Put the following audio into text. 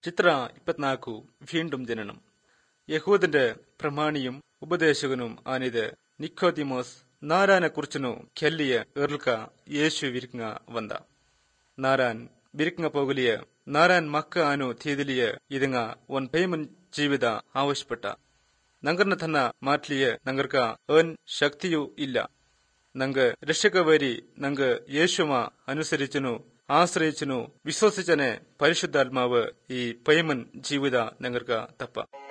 ചിത്ര ಇಪ್ಪತ್ನಾಲ್ಕು വീണ്ടും ജനനം യഹൂദന്റെ പ്രമാണിയും ഉപദേശകനും ആനിത് നിക്കോദിമോസ് നാരാനെ കുറിച്ചನು ಕೆಲ್ಲಿಯ ಇರ್ಲ್ಕ ಯೇಸು ವಿರ್ಕಂಗ ವಂದ ನಾರಾನ್ ಬಿರ್ಕಂಗ ಪೋಗಲಿಯ ನಾರಾನ್ ಮಕ್ಕ ಆನು ತೀದಿಲಿಯ ಇದಂಗ ಒನ್ ಪೇಮನ್ ಜೀವಿത ಆವಶ್ಯಪಟ್ಟ ನಂಗರ್ನ ತನ್ನ ಮಾಟ್ಲಿಯ ನಂಗರ್ಕ ಏನ್ ಶಕ್ತಿಯೂ ಇಲ್ಲ ನಂಗ ರಕ್ಷಕ ವೈರಿ ನಂಗ യേശുമ അനുസരിച്ചനു ആശ്രയിച്ചനു വിശ്വസിച്ചനെ പരിശുദ്ധാത്മാവ് ഈ പൈമൻ ജീവിത ഞങ്ങൾക്ക് തപ്പ